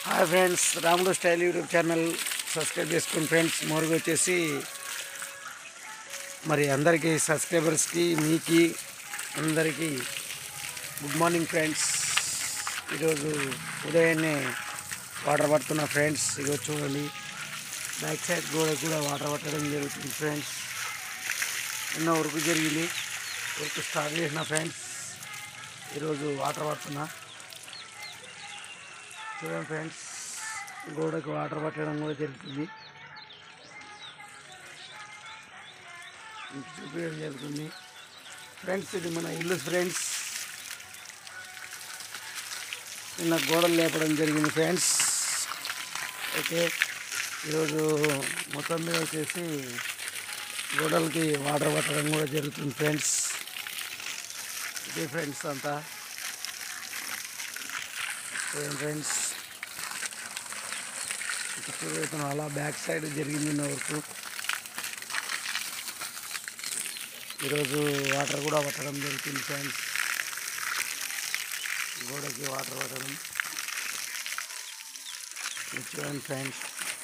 hi friends Ramudu style YouTube channel subscribe చేసుకోండి friends మోరుగు వచ్చేసి మరి అందరికీ సబ్స్క్రైబర్స్కి మీకి అందరికీ గుడ్ మార్నింగ్ ఫ్రెండ్స్ ఈరోజు ఉదయాన్నే వాటర్ పడుతున్న ఫ్రెండ్స్ ఈరోజు చూడండి బ్యాక్ సైడ్ గోడ కూడా వాటర్ పట్టడం జరుగుతుంది ఫ్రెండ్స్ నిన్న వరకు జరిగింది వర్క్ స్టార్ట్ చేసిన ఫ్రెండ్స్ ఈరోజు వాటర్ పడుతున్నా చూడండి ఫ్రెండ్స్ గోడకు వాటర్ పట్టడం కూడా జరుగుతుంది మీకు చూపించడం జరుగుతుంది ఫ్రెండ్స్ ఇది మన ఇల్లు ఫ్రెండ్స్ నిన్న గోడలు లేపడం జరిగింది ఫ్రెండ్స్ ఓకే ఈరోజు మొత్తం మీద వచ్చేసి గోడలకి వాటర్ పట్టడం కూడా జరుగుతుంది ఫ్రెండ్స్ ఇదే ఫ్రెండ్స్ అంతా ఏం ఫ్రెండ్స్ ఇక చూడవుతున్నాం అలా బ్యాక్ సైడ్ జరిగింది నిన్న వరకు ఈరోజు వాటర్ కూడా పట్టడం జరుగుతుంది ఫ్రెండ్స్ గోడకి వాటర్ పట్టడం ఇది చూడండి ఫ్రెండ్స్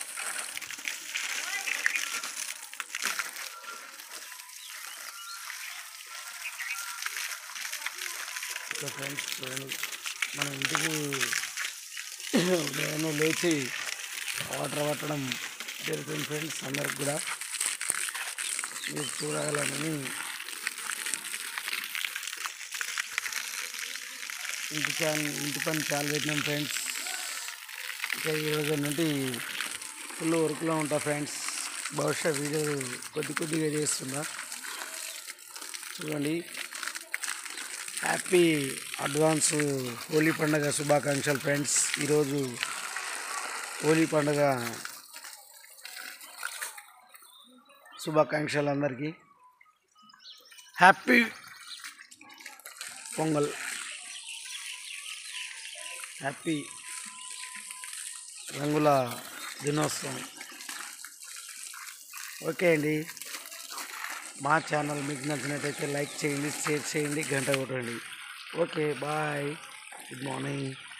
ఓకే ఫ్రెండ్స్ చూడండి మన ఇంటికి ఉదయాన్నే లేచి వాటర్ పట్టడం జరుగుతుంది ఫ్రెండ్స్ అందరికి కూడా మీరు చూడగలరని ఇంటి చాన్ ఇంటి పని చాలా పెట్టినాం ఫ్రెండ్స్ ఇంకా ఈరోజు నుండి ఫుల్ వర్క్లో ఉంటా ఫ్రెండ్స్ బహుశా వీడియో కొద్ది కొద్దిగా చేస్తున్నా చూడండి హ్యాపీ అడ్వాన్స్ హోలీ పండుగ శుభాకాంక్షలు ఫ్రెండ్స్ ఈరోజు హోలీ పండుగ శుభాకాంక్షలు అందరికీ హ్యాపీ పొంగల్ హ్యాపీ రంగుల దినోత్సవం ఓకే అండి మా ఛానల్ మీకు నచ్చినట్టయితే లైక్ చేయండి షేర్ చేయండి గంట కొట్టండి ఓకే బాయ్ గుడ్ మార్నింగ్